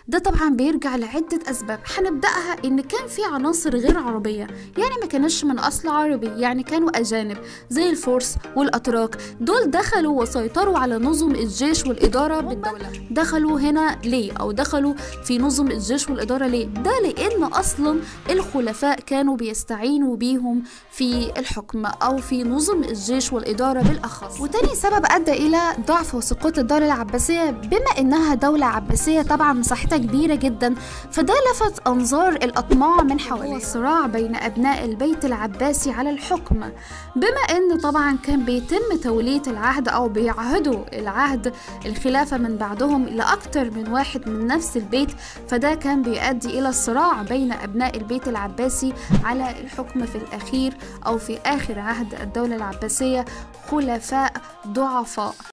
ده طبعا بيرجع لعدة أسباب هنبدأها إن كان في عناصر غير عربية يعني ما كانش من أصل عربي يعني كانوا أجانب زي الفرس والأتراك دول دخلوا وسيطروا على نظم الجيش والإدارة بالدولة دخلوا هنا ليه أو دخلوا في نظم الجيش والإدارة ليه ده لأن أصلا الخلفاء كانوا بيستعينوا بيهم في الحكم أو في نظم الجيش والإدارة بالأخص وتاني سبب أدى إلى ضعف وسقوط الدولة العباسية بما إنها دولة عباسية طبعا مساحتها كبيرة جدا فده لفت أنظار الأطماع من حواليه الصراع بين أبناء البيت العباسي على الحكم بما إن طبعا كان بيتم تولية العهد أو بيعهدوا العهد الخلافة من بعدهم إلى أكتر من واحد من نفس البيت فده كان بيؤدي إلى الصراع بين أبناء البيت العباسي على الحكم في الأخير أو في آخر عهد الدولة العباسية خلفاء ضعفاء